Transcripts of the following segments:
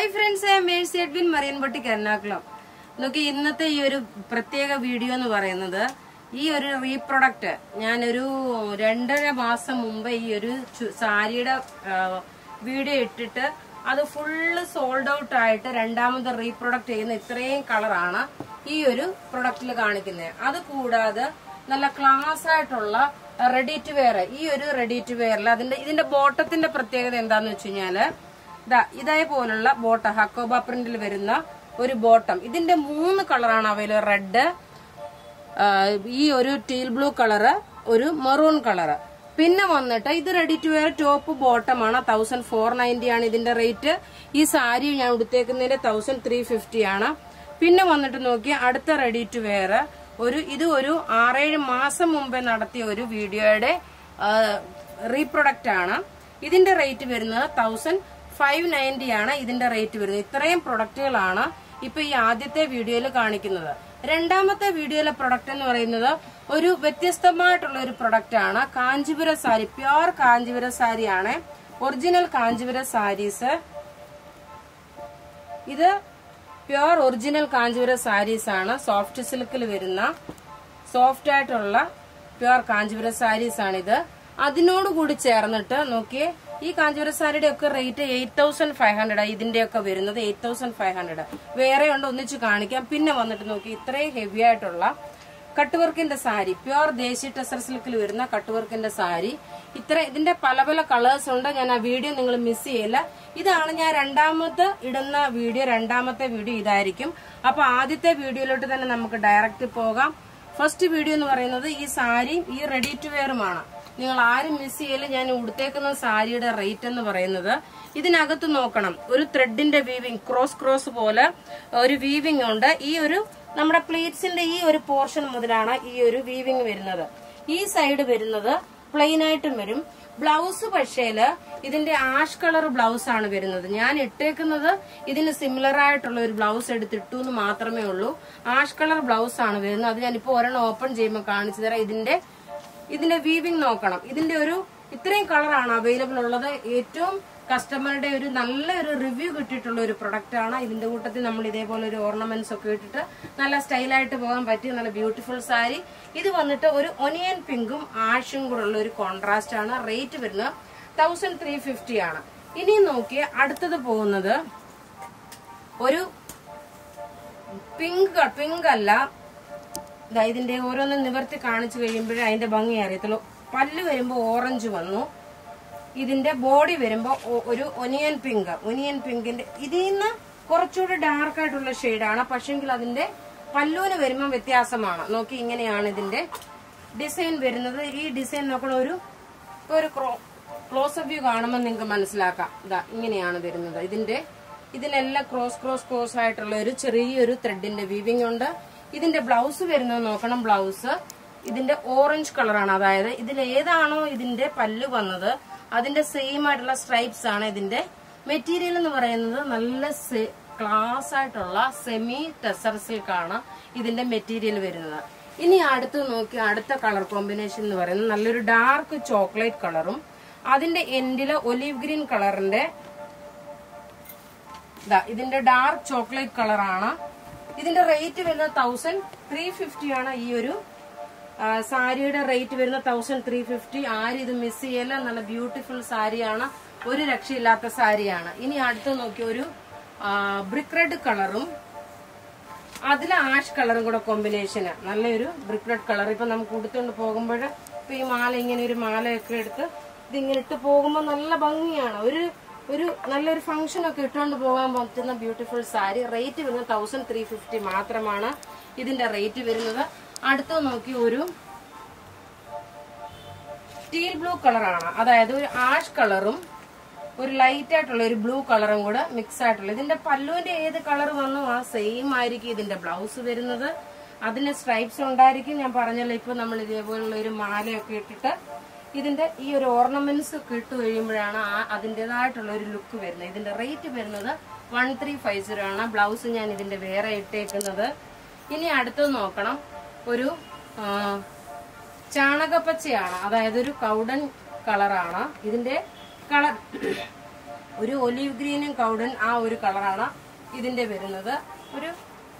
friends Mercy Edwin Mariyanpatti Ernakulam നോക്കി ഇന്നത്തെ ഈ ഒരു പ്രത്യേക വീഡിയോ എന്ന് പറയുന്നത് ഈ ഒരു റീപ്രൊഡക്റ്റ് ഞാനൊരു രണ്ടര മാസം മുമ്പ് ഈ ഒരു ചു- സാരിയുടെ ആ, വീഡിയോ ഇട്ടിട്ട് അത് ഫുള്ള് സോൾഡ് ഔട്ട് ആയിട്ട് രണ്ടാമത് റീപ്രൊഡക്റ്റ് ചെയ്യുന്ന ഇത്രയും കളറാണ് ഈ ഒരു പ്രൊഡക്റ്റിൽ കാണിക്കുന്നത് അത് കൂടാതെ നല്ല ക്ലാസ് ആയിട്ടുള്ള റെഡി ടു വെയർ ഈ ഒരു റെഡി ടു വെയറിൽ അതിന്റെ ഇതിന്റെ ബോട്ടത്തിന്റെ പ്രത്യേകത എന്താന്ന് വെച്ച് കഴിഞ്ഞാല് ദാ ഇതേപോലുള്ള ബോട്ടം ഹക്കോബ പ്രിന്റിൽ വരുന്ന ഒരു ബോട്ടം ഇതിന്റെ മൂന്ന് കളറാണ് അവൈലബിൾ റെഡ് ഈ ഒരു ടീൽ ബ്ലൂ കളറ് ഒരു മെറൂൺ കളറ് പിന്നെ വന്നിട്ട് ഇത് റെഡി ടു വെയർ ടോപ്പ് ബോട്ടമാണ് തൗസൻഡ് ഫോർ നയൻറ്റി ആണ് ഇതിന്റെ റേറ്റ് ഈ സാരി ഞാൻ ഉടുത്തേക്കുന്നതിന്റെ തൗസൻഡ് ത്രീ ഫിഫ്റ്റി ആണ് പിന്നെ വന്നിട്ട് നോക്കി അടുത്ത റെഡി ടു വെയർ ഒരു ഇത് ഒരു ആറേഴ് മാസം മുമ്പേ നടത്തിയ ഒരു വീഡിയോയുടെ റീപ്രൊഡക്റ്റ് ആണ് ഇതിന്റെ റേറ്റ് വരുന്നത് തൗസൻഡ് ഫൈവ് നയൻറ്റി ആണ് ഇതിന്റെ റേറ്റ് വരുന്നത് ഇത്രയും പ്രൊഡക്റ്റുകളാണ് ഇപ്പൊ ഈ ആദ്യത്തെ വീഡിയോയിൽ കാണിക്കുന്നത് രണ്ടാമത്തെ വീഡിയോയിലെ പ്രൊഡക്റ്റ് എന്ന് പറയുന്നത് ഒരു വ്യത്യസ്തമായിട്ടുള്ള ഒരു പ്രൊഡക്റ്റ് ആണ് കാഞ്ചീപുര സാരി പ്യോർ കാഞ്ചീപുര സാരിയാണ് ഒറിജിനൽ കാഞ്ചീപുര സാരീസ് ഇത് പ്യോർ ഒറിജിനൽ കാഞ്ചീപുര സാരീസ് ആണ് സോഫ്റ്റ് സിൽക്കിൽ വരുന്ന സോഫ്റ്റ് ആയിട്ടുള്ള പ്യോർ കാഞ്ചീപുര സാരീസ് ആണിത് അതിനോട് കൂടി ചേർന്നിട്ട് നോക്കിയേ ഈ കാഞ്ചീപുര സാരിയുടെ ഒക്കെ rate eight thousand five hundred ഇതിന്റെ ഒക്കെ വരുന്നത് എയ്റ്റ് തൗസൻഡ് ഫൈവ് ഹൺഡ്രഡ് വേറെ ഉണ്ട് ഒന്നിച്ച് കാണിക്കാം പിന്നെ വന്നിട്ട് നോക്കി ഇത്രയും ഹെവി ആയിട്ടുള്ള കട്ടുവർക്കിന്റെ സാരി പ്യോർ ദേശി ടെസർ സിൽക്കിൽ വരുന്ന കട്ടുവർക്കിന്റെ സാരി ഇത്ര ഇതിന്റെ പല പല കളേഴ്സ് ഉണ്ട് ഞാൻ ആ വീഡിയോ നിങ്ങൾ മിസ് ചെയ്യില്ല ഇതാണ് ഞാൻ രണ്ടാമത്തെ ഇടുന്ന വീഡിയോ രണ്ടാമത്തെ വീഡിയോ ഇതായിരിക്കും അപ്പൊ ആദ്യത്തെ വീഡിയോയിലോട്ട് തന്നെ നമുക്ക് ഡയറക്റ്റ് പോകാം ഫസ്റ്റ് വീഡിയോ എന്ന് പറയുന്നത് ഈ സാരിയും ഈ റെഡി ടു വെയറുമാണ് നിങ്ങൾ ആരും മിസ് ചെയ്യില്ല ഞാൻ ഉടുത്തേക്കുന്ന സാരിയുടെ റേറ്റ് എന്ന് പറയുന്നത് ഇതിനകത്ത് നോക്കണം ഒരു ത്രെഡിന്റെ വീവിങ് ക്രോസ് ക്രോസ് പോലെ ഒരു വീവിങ് ഉണ്ട് ഈ ഒരു നമ്മുടെ പ്ലീറ്റ്സിന്റെ ഈ ഒരു പോർഷൻ മുതലാണ് ഈ ഒരു വീവിങ് വരുന്നത് ഈ സൈഡ് വരുന്നത് പ്ലെയിൻ ആയിട്ടും വരും ബ്ലൗസ് പക്ഷേല് ഇതിന്റെ ആഷ് കളർ ബ്ലൗസ് ആണ് വരുന്നത് ഞാൻ ഇട്ടേക്കുന്നത് ഇതിന് സിമിലർ ആയിട്ടുള്ള ഒരു ബ്ലൗസ് എടുത്തിട്ടു എന്ന് മാത്രമേ ഉള്ളൂ ആഷ് കളർ ബ്ലൗസ് ആണ് വരുന്നത് അത് ഞാനിപ്പോ ഒരെണ്ണം ഓപ്പൺ ചെയ്യുമ്പോൾ കാണിച്ചു തരാം ഇതിന്റെ ഇതിന്റെ വീവിങ് നോക്കണം ഇതിന്റെ ഒരു ഇത്രയും കളറാണ് അവൈലബിൾ ഉള്ളത് ഏറ്റവും കസ്റ്റമറുടെ ഒരു നല്ല ഒരു റിവ്യൂ കിട്ടിയിട്ടുള്ള ഒരു പ്രൊഡക്റ്റ് ആണ് ഇതിന്റെ കൂട്ടത്തിൽ നമ്മൾ ഇതേപോലെ ഒരു ഓർണമെന്റ്സ് ഒക്കെ ഇട്ടിട്ട് നല്ല സ്റ്റൈലായിട്ട് പോകാൻ പറ്റിയ നല്ല ബ്യൂട്ടിഫുൾ സാരി ഇത് വന്നിട്ട് ഒരു ഒനിയൻ പിങ്കും ആഷും കൂടെ ഉള്ള ഒരു കോൺട്രാസ്റ്റ് ആണ് റേറ്റ് വരുന്നത് തൗസൻഡ് ത്രീ ഫിഫ്റ്റി ആണ് ഇനി നോക്കിയ അടുത്തത് പോകുന്നത് ഒരു പിങ്ക് പിങ്ക് അല്ല ദാ ഇതിന്റെ ഓരോന്ന് നിവർത്തി കാണിച്ചു കഴിയുമ്പോഴേ അതിന്റെ ഭംഗി അറിയത്തുള്ളൂ പല്ല് വരുമ്പോ ഓറഞ്ച് വന്നു ഇതിന്റെ ബോഡി വരുമ്പോ ഒ- ഒരു ഒനിയൻ പിങ്ക് ഒനിയൻ പിങ്കിന്റെ ഇതിൽ നിന്ന് കുറച്ചുകൂടി ഡാർക്ക് ആയിട്ടുള്ള ഷെയ്ഡാണ് പക്ഷെങ്കിൽ അതിന്റെ പല്ലുവിന് വരുമ്പോൾ വ്യത്യാസമാണ് നോക്കി ഇങ്ങനെയാണ് ഇതിന്റെ ഡിസൈൻ വരുന്നത് ഈ ഡിസൈൻ നോക്കണ ഒരു ഇപ്പൊ ഒരു ക്ലോസ് വ്യൂ കാണുമ്പോൾ നിങ്ങൾക്ക് മനസ്സിലാക്കാം ഇതാ ഇങ്ങനെയാണ് വരുന്നത് ഇതിന്റെ ഇതിനെല്ലാം ക്രോസ് ക്രോസ് ക്രോസ് ആയിട്ടുള്ള ഒരു ചെറിയൊരു ത്രെഡിന്റെ വീവിംഗ് ഉണ്ട് ഇതിന്റെ ബ്ലൗസ് വരുന്നത് നോക്കണം ബ്ലൗസ് ഇതിന്റെ ഓറഞ്ച് കളറാണ് അതായത് ഇതിൽ ഏതാണോ ഇതിന്റെ പല്ല് വന്നത് അതിന്റെ സെയിം ആയിട്ടുള്ള സ്ട്രൈപ്സ് ആണ് ഇതിന്റെ മെറ്റീരിയൽ എന്ന് പറയുന്നത് നല്ല ക്ലാസ് ആയിട്ടുള്ള സെമി ടെസർ സിൽക്ക് ആണ് ഇതിന്റെ മെറ്റീരിയൽ വരുന്നത് ഇനി അടുത്ത് നോക്കി അടുത്ത കളർ കോമ്പിനേഷൻ എന്ന് പറയുന്നത് നല്ലൊരു ഡാർക്ക് ചോക്ലേറ്റ് കളറും അതിന്റെ എൻഡില് ഒലീവ് ഗ്രീൻ കളറിന്റെ ദാ ഇതിന്റെ ഡാർക്ക് ചോക്ലേറ്റ് കളറാണ് ഇതിന്റെ റേറ്റ് വരുന്നത് തൗസൻഡ് ത്രീ ഫിഫ്റ്റി ആണ് ഈ ഒരു ആ, സാരിയുടെ റേറ്റ് വരുന്നത് തൗസൻഡ് ത്രീ ഫിഫ്റ്റി ആരും ഇത് മിസ് ചെയ്യല്ല നല്ല ബ്യൂട്ടിഫുൾ സാരിയാണ് ഒരു രക്ഷയില്ലാത്ത സാരിയാണ് ഇനി അടുത്ത് നോക്കി ഒരു ബ്രിക്ക് റെഡ് കളറും അതിൽ ആഷ് കളറും കൂടെ കോമ്പിനേഷന് നല്ലൊരു ബ്രിക്ക് റെഡ് കളർ ഇപ്പൊ നമുക്ക് ഉടുത്തുകൊണ്ട് പോകുമ്പോൾ ഇപ്പൊ ഈ മാല ഇങ്ങനെ ഒരു മാലയൊക്കെ എടുത്ത് ഇതിങ്ങനെ ഇട്ട് പോകുമ്പോൾ നല്ല ഭംഗിയാണ് ഒരു ഒരു നല്ലൊരു ഫംഗ്ഷൻ ഒക്കെ ഇട്ടുകൊണ്ട് പോകാൻ പറ്റുന്ന ബ്യൂട്ടിഫുൾ സാരി റേറ്റ് വരുന്നത് തൗസൻഡ് ത്രീ ഫിഫ്റ്റി മാത്രമാണ് ഇതിന്റെ റേറ്റ് വരുന്നത് അടുത്ത് നോക്കി ഒരു സ്റ്റീൽ ബ്ലൂ കളറാണ് അതായത് ഒരു ആഷ് കളറും ഒരു ലൈറ്റ് ആയിട്ടുള്ള ഒരു ബ്ലൂ കളറും കൂടെ മിക്സ് ആയിട്ടുള്ള ഇതിന്റെ പല്ലുവിന്റെ ഏത് കളർ വന്നു ആ സെയിം ആയിരിക്കും ഇതിന്റെ ബ്ലൗസ് വരുന്നത് അതിന് സ്ട്രൈപ്സ് ഉണ്ടായിരിക്കും ഞാൻ പറഞ്ഞല്ലോ ഇപ്പൊ നമ്മൾ ഇതേപോലുള്ള ഒരു മാലയൊക്കെ ഇട്ടിട്ട് ഇതിന്റെ ഈ ഒരു ഓർണമെന്റ്സ് ഒക്കെ ഇട്ട് കഴിയുമ്പോഴാണ് ആ അതിൻ്റെതായിട്ടുള്ള ഒരു ലുക്ക് വരുന്നത് ഇതിന്റെ റേറ്റ് വരുന്നത് വൺ ത്രീ ഫൈവ് സീറോ ആണ് ബ്ലൗസ് ഞാൻ ഇതിന്റെ വേറെ ഇട്ടേക്കുന്നത് ഇനി അടുത്തത് നോക്കണം ഒരു ആ, ചാണകപ്പച്ചയാണ് അതായത് ഒരു കൗഡൻ കളറാണ് ഇതിന്റെ കളർ ഒരു ഒലീവ് ഗ്രീനും കൗഡൻ ആ ഒരു കളറാണ് ഇതിന്റെ വരുന്നത് ഒരു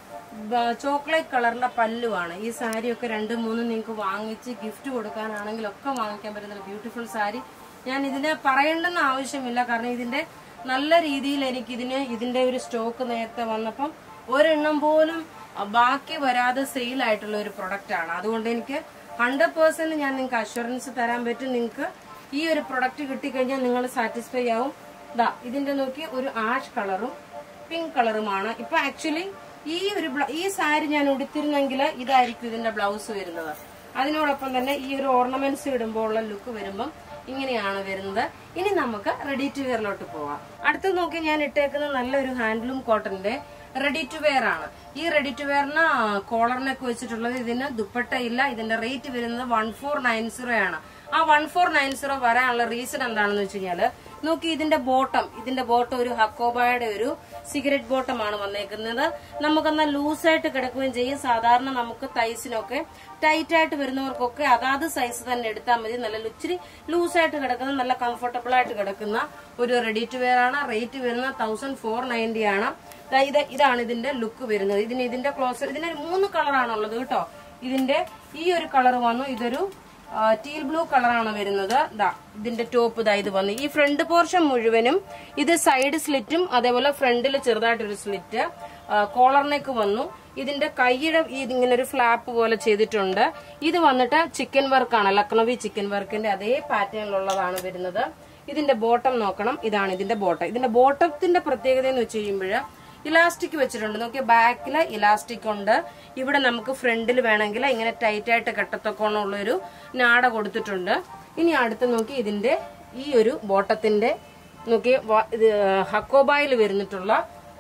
ചോക്ലേറ്റ് കളറിലെ പല്ലുവാണ് ഈ സാരി ഒക്കെ രണ്ട് മൂന്നും നിങ്ങൾക്ക് വാങ്ങിച്ച് ഗിഫ്റ്റ് കൊടുക്കാനാണെങ്കിലും ഒക്കെ വാങ്ങിക്കാൻ പറ്റുന്ന ബ്യൂട്ടിഫുൾ സാരി ഞാൻ ഇതിന് പറയേണ്ടെന്ന് ആവശ്യമില്ല കാരണം ഇതിന്റെ നല്ല രീതിയിൽ എനിക്ക് ഇതിന് ഇതിന്റെ ഒരു സ്റ്റോക്ക് നേരത്തെ വന്നപ്പം ഒരെണ്ണം പോലും അഹ്, ബാക്കി വരാതെ സെയിൽ ആയിട്ടുള്ള ഒരു പ്രൊഡക്റ്റ് ആണ് അതുകൊണ്ട് എനിക്ക് ഹൺഡ്രഡ് പേഴ്സെന്റ് ഞാൻ നിങ്ങൾക്ക് അഷുറൻസ് തരാൻ പറ്റും നിങ്ങൾക്ക് ഈ ഒരു പ്രൊഡക്റ്റ് കിട്ടിക്കഴിഞ്ഞാൽ നിങ്ങൾ സാറ്റിസ്ഫൈ ആവും ദാ ഇതിന്റെ നോക്കി ഒരു ആഷ് കളറും പിങ്ക് കളറുമാണ് ഇപ്പൊ ആക്ച്വലി ഈ ഒരു ബ്ല- ഈ സാരി ഞാൻ ഉടുത്തിരുന്നെങ്കിൽ ഇതായിരിക്കും ഇതിന്റെ ബ്ലൗസ് വരുന്നത് അതിനോടൊപ്പം തന്നെ ഈ ഒരു ഓർണമെന്റ്സ് ഇടുമ്പോൾ ഉള്ള ലുക്ക് വരുമ്പം ഇങ്ങനെയാണ് വരുന്നത് ഇനി നമുക്ക് റെഡി ടു വെയറിലോട്ട് പോവാം അടുത്ത് നോക്കി ഞാൻ ഇട്ടേക്കുന്നത് നല്ലൊരു ഹാൻഡ്ലൂം കോട്ടന്റെ റെഡി ടു വെയർ ആണ് ഈ റെഡി ടു വെയറിന് കോളറിനൊക്കെ വെച്ചിട്ടുള്ളത് ഇതിന് ദുപ്പട്ടയില്ല ഇതിന്റെ റേറ്റ് വരുന്നത് വൺ ഫോർ നയൻ സീറോ ആണ് ആ വൺ ഫോർ നയൻ സീറോ വരാനുള്ള റീസൺ എന്താണെന്ന് വെച്ച് കഴിഞ്ഞാല് നോക്കി ഇതിന്റെ ബോട്ടം ഇതിന്റെ ബോട്ടം ഒരു ഹക്കോബായുടെ ഒരു സിഗരറ്റ് ബോട്ടമാണ് വന്നേക്കുന്നത് നമുക്കെന്നാൽ ലൂസായിട്ട് കിടക്കുകയും ചെയ്യും സാധാരണ നമുക്ക് തൈസിനൊക്കെ ടൈറ്റ് ആയിട്ട് വരുന്നവർക്കൊക്കെ അതാത് സൈസ് തന്നെ എടുത്താൽ മതി നല്ല ഇച്ചിരി ലൂസായിട്ട് കിടക്കുന്ന നല്ല കംഫർട്ടബിൾ ആയിട്ട് കിടക്കുന്ന ഒരു റെഡി ടു വെയർ ആണ് റേറ്റ് വരുന്നത് തൗസൻഡ് ഫോർ നയൻറ്റി ആണ് ദാ ഇത് ഇതാണ് ഇതിന്റെ ലുക്ക് വരുന്നത് ഇതിന് ഇതിന്റെ ക്ലോസ് ഇതിന് മൂന്ന് കളറാണുള്ളത് കേട്ടോ ഇതിന്റെ ഈ ഒരു കളർ വന്നു ഇതൊരു ടീൽ ബ്ലൂ കളറാണ് വരുന്നത് ദാ ഇതിന്റെ ടോപ്പ് ഇതാ ഇത് വന്നു ഈ ഫ്രണ്ട് പോർഷൻ മുഴുവനും ഇത് സൈഡ് സ്ലിറ്റും അതേപോലെ ഫ്രണ്ടിൽ ചെറുതായിട്ടൊരു സ്ലിറ്റ് കോളർ നെക്ക് വന്നു ഇതിന്റെ കൈയുടെ ഇങ്ങനെ ഒരു ഫ്ലാപ്പ് പോലെ ചെയ്തിട്ടുണ്ട് ഇത് വന്നിട്ട് ചിക്കൻ വർക്കാണ് ലക്നവി ചിക്കൻ വർക്കിന്റെ അതേ പാറ്റേണിലുള്ളതാണ് വരുന്നത് ഇതിന്റെ ബോട്ടം നോക്കണം ഇതാണ് ഇതിന്റെ ബോട്ടം ഇതിന്റെ ബോട്ടത്തിന്റെ പ്രത്യേകത എന്ന് വെച്ച് കഴിയുമ്പോൾ ഇലാസ്റ്റിക് വെച്ചിട്ടുണ്ട് നോക്കിയ ബാക്കിൽ ഇലാസ്റ്റിക് ഉണ്ട് ഇവിടെ നമുക്ക് ഫ്രണ്ടിൽ വേണമെങ്കിൽ ഇങ്ങനെ ടൈറ്റ് ആയിട്ട് കെട്ടത്തൊക്കെയുള്ള ഒരു നാട കൊടുത്തിട്ടുണ്ട് ഇനി അടുത്ത് നോക്കി ഇതിന്റെ ഈ ഒരു ബോട്ടത്തിന്റെ നോക്കി വ- ഇത് ഹക്കോബായിൽ വരുന്നിട്ടുള്ള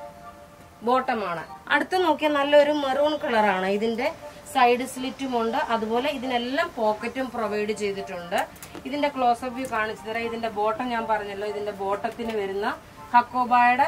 ബോട്ടമാണ് അടുത്ത് നോക്കിയാൽ നല്ലൊരു മെറൂൺ കളറാണ് ഇതിന്റെ സൈഡ് സ്ലിറ്റും ഉണ്ട് അതുപോലെ ഇതിനെല്ലാം പോക്കറ്റും പ്രൊവൈഡ് ചെയ്തിട്ടുണ്ട് ഇതിന്റെ ക്ലോസപ്പ് വ്യൂ കാണിച്ചു തരാം ഇതിന്റെ ബോട്ടം ഞാൻ പറഞ്ഞല്ലോ ഇതിന്റെ ബോട്ടത്തിന് വരുന്ന ഹക്കോബായുടെ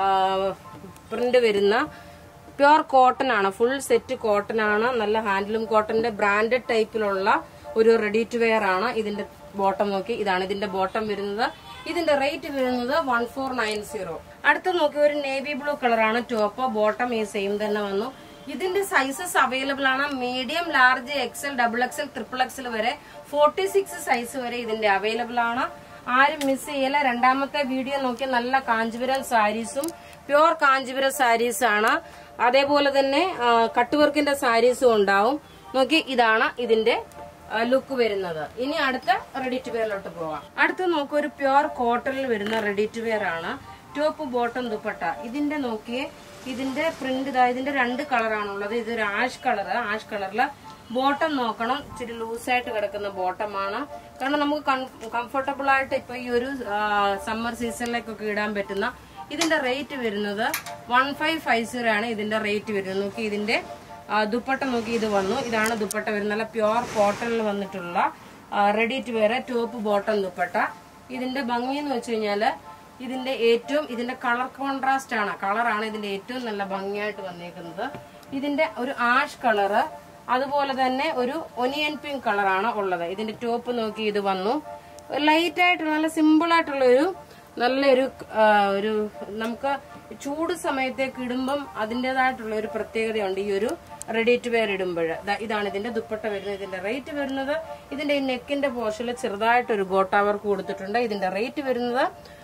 പ്രിന്റ് വരുന്ന പ്യുർ കോട്ടൺ ആണ് ഫുൾ സെറ്റ് കോട്ടൺ ആണ് നല്ല ഹാൻഡ്ലൂം കോട്ടന്റെ ബ്രാൻഡഡ് ടൈപ്പിലുള്ള ഒരു റെഡി ടു വെയർ ആണ് ഇതിന്റെ ബോട്ടം നോക്കി ഇതാണ് ഇതിന്റെ ബോട്ടം വരുന്നത് ഇതിന്റെ റേറ്റ് വരുന്നത് വൺ ഫോർ നയൻ സീറോ അടുത്ത് നോക്കി ഒരു നേവി ബ്ലൂ കളറാണ് ടോപ്പ് ബോട്ടം ഈ സെയിം തന്നെ വന്നു ഇതിന്റെ സൈസസ് അവൈലബിൾ ആണ് medium large XL double XL triple XL വരെ ഫോർട്ടി സിക്സ് സൈസ് വരെ ഇതിന്റെ അവൈലബിൾ ആണ് ആരും മിസ് ചെയ്യല രണ്ടാമത്തെ വീഡിയോ നോക്കിയാൽ നല്ല കാഞ്ചിപുരം സാരീസും പ്യുവർ കാഞ്ചിപുരം സാരീസ് ആണ് അതേപോലെ തന്നെ ആ, കട്ടുവർക്കിന്റെ സാരീസും ഉണ്ടാവും നോക്കി ഇതാണ് ഇതിന്റെ ലുക്ക് വരുന്നത് ഇനി അടുത്ത റെഡി ടു വെയറിലോട്ട് പോവാം അടുത്ത് നോക്കൂ ഒരു പ്യുവർ കോട്ടണിൽ വരുന്ന റെഡി ടു വെയർ ആണ് ടോപ്പ് ബോട്ടം ദുപ്പട്ട ഇതിന്റെ നോക്കിയേ ഇതിന്റെ പ്രിന്റ് ഇതാ ഇതിന്റെ രണ്ട് കളറാണുള്ളത് ഇതൊരു ആഷ് കളർ ആഷ് കളറില് ബോട്ടം നോക്കണം ഇച്ചിരി ലൂസായിട്ട് കിടക്കുന്ന ബോട്ടമാണ് കാരണം നമുക്ക് കംഫർട്ടബിൾ ആയിട്ട് ഇപ്പൊ ഈ ഒരു സമ്മർ സീസണിലേക്കൊക്കെ ഇടാൻ പറ്റുന്ന ഇതിന്റെ റേറ്റ് വരുന്നത് വൺ ഫൈവ് ഫൈവ് സീറോ ആണ് ഇതിന്റെ റേറ്റ് വരുന്നത് നോക്കി ഇതിന്റെ ആ, ദുപ്പട്ട നോക്കി ഇത് വന്നു ഇതാണ് ദുപ്പട്ട വരുന്നത് നല്ല പ്യുവർ കോട്ടണിൽ വന്നിട്ടുള്ള ready to wear top bottom dupatta ഇതിന്റെ ഭംഗി എന്ന് വെച്ച് കഴിഞ്ഞാല് ഇതിന്റെ ഏറ്റവും ഇതിന്റെ കളർ കോൺട്രാസ്റ്റ് ആണ് കളറാണ് ഇതിന്റെ ഏറ്റവും നല്ല ഭംഗിയായിട്ട് വന്നേക്കുന്നത് ഇതിന്റെ ഒരു ആഷ് കളറ് അതുപോലെ തന്നെ ഒരു ഒനിയൻ പിങ്ക് കളറാണ് ഉള്ളത് ഇതിന്റെ ടോപ്പ് നോക്കി ഇത് വന്നു ലൈറ്റ് ആയിട്ടുള്ള നല്ല സിമ്പിൾ ആയിട്ടുള്ള ഒരു നല്ലൊരു ആ, ഒരു നമുക്ക് ചൂട് സമയത്തേക്ക് ഇടുമ്പം അതിൻ്റെതായിട്ടുള്ള ഒരു പ്രത്യേകതയുണ്ട് ഈ ഒരു റെഡി ടു വെയർ ഇടുമ്പോൾ ഇതാണ് ഇതിന്റെ ദുപ്പട്ട വരുന്നത് ഇതിന്റെ റേറ്റ് വരുന്നത് ഇതിന്റെ ഈ നെക്കിന്റെ പോർഷനിൽ ചെറുതായിട്ടൊരു ഗോട്ടാ വർക്ക് കൊടുത്തിട്ടുണ്ട് ഇതിന്റെ റേറ്റ് വരുന്നത്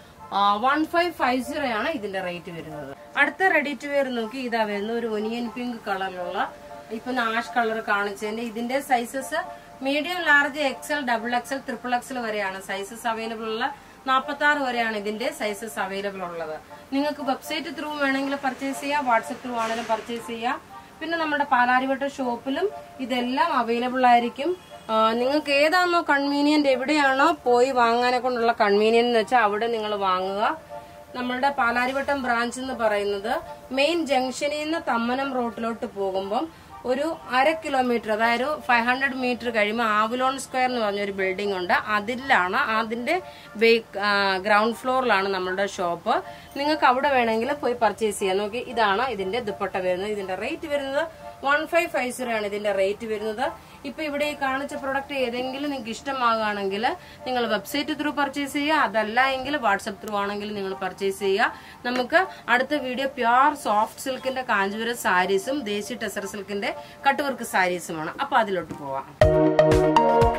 വൺ ഫൈവ് ഫൈവ് സീറോ ആണ് ഇതിന്റെ റേറ്റ് വരുന്നത് അടുത്ത റെഡി ടു വെയർ നോക്കി ഇതാ വരുന്ന ഒരു ഒനിയൻ പിങ്ക് കളറിലുള്ള ഇപ്പൊ ആഷ് കളർ കാണിച്ചതിന്റെ ഇതിന്റെ sizes medium large XL double XL triple XL വരെയാണ് സൈസസ് അവൈലബിൾ ഉള്ള നാൽപ്പത്തി ആറ് വരെയാണ് ഇതിന്റെ സൈസസ് അവൈലബിൾ ഉള്ളത് നിങ്ങൾക്ക് വെബ്സൈറ്റ് ത്രൂ വേണമെങ്കിൽ പർച്ചേസ് ചെയ്യാം വാട്സപ്പ് ത്രൂ ആണെങ്കിലും പർച്ചേസ് ചെയ്യാം പിന്നെ നമ്മുടെ പാലാരിവട്ട ഷോപ്പിലും ഇതെല്ലാം അവൈലബിൾ ആയിരിക്കും ആ, നിങ്ങൾക്ക് ഏതാണോ കൺവീനിയന്റ് എവിടെയാണോ പോയി വാങ്ങാനെ കൊണ്ടുള്ള കൺവീനിയന്റ് എന്ന് വെച്ചാൽ അവിടെ നിങ്ങൾ വാങ്ങുക നമ്മളുടെ പാലാരിവട്ടം ബ്രാഞ്ച് എന്ന് പറയുന്നത് മെയിൻ ജംഗ്ഷനിൽ നിന്ന് തമ്മനം റോട്ടിലോട്ട് പോകുമ്പം ഒരു അര കിലോമീറ്റർ അതായത് ഫൈവ് ഹൺഡ്രഡ് മീറ്റർ കഴിയുമ്പോൾ ആവുലോൺ സ്ക്വയർ എന്ന് പറഞ്ഞൊരു ബിൽഡിംഗ് ഉണ്ട് അതിലാണ് അതിന്റെ ഗ്രൗണ്ട് ഫ്ലോറിലാണ് നമ്മളുടെ ഷോപ്പ് നിങ്ങൾക്ക് അവിടെ വേണമെങ്കിൽ പോയി പർച്ചേസ് ചെയ്യാം നോക്കി ഇതാണ് ഇതിന്റെ ദുപ്പട്ട വരുന്നത് ഇതിന്റെ റേറ്റ് വരുന്നത് വൺ ഫൈവ് ഫൈവ് സീറോ ആണ് ഇതിന്റെ റേറ്റ് വരുന്നത് ഇപ്പൊ ഇവിടെ ഈ കാണിച്ച പ്രൊഡക്റ്റ് ഏതെങ്കിലും നിങ്ങൾക്ക് ഇഷ്ടമാകുകയാണെങ്കിൽ നിങ്ങൾ വെബ്സൈറ്റ് ത്രൂ പർച്ചേസ് ചെയ്യുക അതല്ല എങ്കിൽ വാട്സപ്പ് ത്രൂ ആണെങ്കിൽ നിങ്ങൾ പർച്ചേസ് ചെയ്യുക നമുക്ക് അടുത്ത വീഡിയോ പ്യുർ സോഫ്റ്റ് സിൽക്കിന്റെ കാഞ്ചീപുരം സാരീസും ദേശി ടെസർ സിൽക്കിന്റെ കട്ട് വർക്ക് സാരീസുമാണ് അപ്പൊ അതിലോട്ട് പോവാം